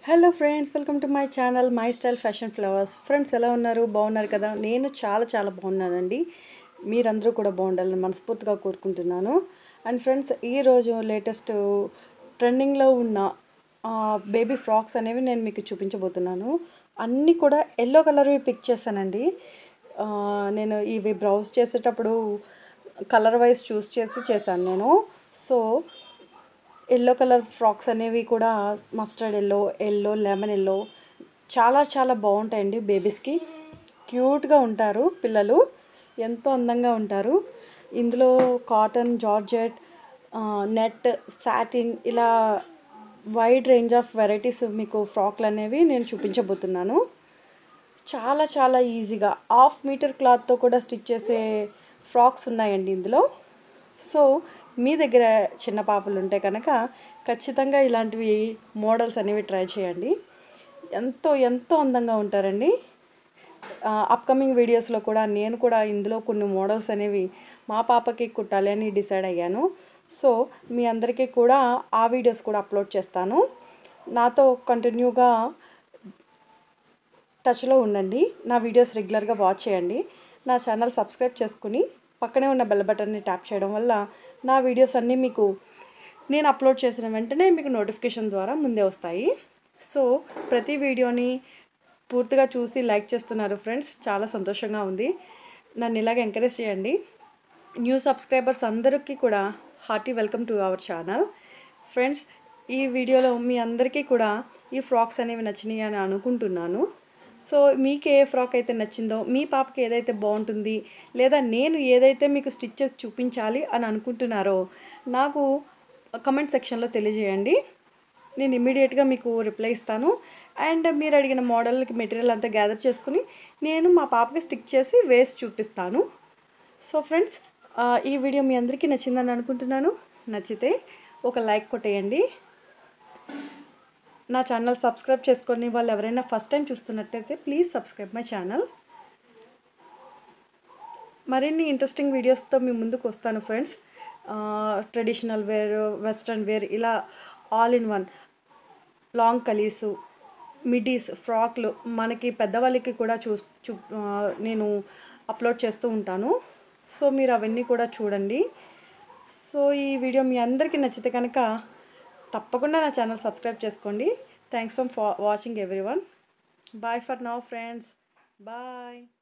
hello friends welcome to my channel my style fashion flowers friends ఎలా ఉన్నారు బాగున్నారు కదా నేను చాలా చాలా బాగున్నానండి మీరందరూ కూడా బాగుండాలని మనస్ఫూర్తిగా కోరుకుంటున్నాను అండ్ ఫ్రెండ్స్ ఈరోజు లేటెస్ట్ ట్రెండింగ్లో ఉన్న బేబీ ఫ్రాక్స్ అనేవి నేను మీకు చూపించబోతున్నాను అన్నీ కూడా ఎల్లో కలర్వి పిక్ చేశానండి ఆ, నేను ఇవి బ్రౌజ్ చేసేటప్పుడు కలర్ వైజ్ చూస్ చేసి చేశాను నేను సో ఎల్లో కలర్ ఫ్రాక్స్ అనేవి కూడా mustard yellow yellow lemon yellow చాలా చాలా బాగుంటాయండి బేబీస్కి క్యూట్గా ఉంటారు పిల్లలు ఎంతో అందంగా ఉంటారు ఇందులో కాటన్ జార్జెట్ నెట్ సాటిన్ ఇలా వైడ్ రేంజ్ ఆఫ్ వెరైటీస్ మీకు ఫ్రాక్లు అనేవి నేను చూపించబోతున్నాను చాలా చాలా ఈజీగా హాఫ్ మీటర్ క్లాత్తో కూడా స్టిచ్ చేసే ఫ్రాక్స్ ఉన్నాయండి ఇందులో సో మీ దగ్గర చిన్న పాపలు ఉంటే కనుక ఖచ్చితంగా ఇలాంటివి మోడల్స్ అనేవి ట్రై చేయండి ఎంతో ఎంతో అందంగా ఉంటారండి అప్కమింగ్ వీడియోస్లో కూడా నేను కూడా ఇందులో కొన్ని మోడల్స్ అనేవి మా పాపకి కుట్టాలి అని డిసైడ్ అయ్యాను సో మీ అందరికీ కూడా ఆ వీడియోస్ కూడా అప్లోడ్ చేస్తాను నాతో కంటిన్యూగా టచ్లో ఉండండి నా వీడియోస్ రెగ్యులర్గా వాచ్ చేయండి నా ఛానల్ సబ్స్క్రైబ్ చేసుకుని పక్కనే ఉన్న బెల్ బటన్ని ట్యాప్ చేయడం వల్ల నా వీడియోస్ అన్నీ మీకు నేను అప్లోడ్ చేసిన వెంటనే మీకు నోటిఫికేషన్ ద్వారా ముందే వస్తాయి సో ప్రతి వీడియోని పూర్తిగా చూసి లైక్ చేస్తున్నారు ఫ్రెండ్స్ చాలా సంతోషంగా ఉంది నన్ను ఇలాగ ఎంకరేజ్ చేయండి న్యూ సబ్స్క్రైబర్స్ అందరికీ కూడా hearty welcome to our channel friends ఈ వీడియోలో మీ అందరికీ కూడా ఈ ఫ్రాక్స్ అనేవి నచ్చినాయి అని అనుకుంటున్నాను సో మీకు ఏ ఫ్రాక్ అయితే నచ్చిందో మీ పాపకి ఏదైతే బాగుంటుంది లేదా నేను ఏదైతే మీకు స్టిచ్ చేసి చూపించాలి అని అనుకుంటున్నారో నాకు కమెంట్ సెక్షన్లో తెలియజేయండి నేను ఇమ్మీడియట్గా మీకు రిప్లై ఇస్తాను అండ్ మీరు అడిగిన మోడల్కి మెటీరియల్ అంతా గ్యాదర్ చేసుకుని నేను మా పాపకి స్టిక్ చేసి వేసి చూపిస్తాను సో ఫ్రెండ్స్ ఈ వీడియో మీ అందరికీ నచ్చిందని అనుకుంటున్నాను నచ్చితే ఒక లైక్ కొట్టేయండి నా ఛానల్ సబ్స్క్రైబ్ చేసుకొని వాళ్ళు ఎవరైనా ఫస్ట్ టైం చూస్తున్నట్టయితే ప్లీజ్ సబ్స్క్రైబ్ మై ఛానల్ మరిన్ని ఇంట్రెస్టింగ్ వీడియోస్తో మీ ముందుకు వస్తాను friends traditional wear western wear ఇలా ఆల్ ఇన్ వన్ లాంగ్ కలీసు మిడీస్ ఫ్రాక్లు మనకి పెద్దవాళ్ళకి కూడా చూ చూ ఆ, నేను అప్లోడ్ చేస్తూ ఉంటాను సో మీరు అవన్నీ కూడా చూడండి సో ఈ వీడియో మీ అందరికీ నచ్చితే కనుక తప్పకుండా నా ఛానల్ సబ్స్క్రైబ్ చేసుకోండి thanks for watching everyone bye for now friends bye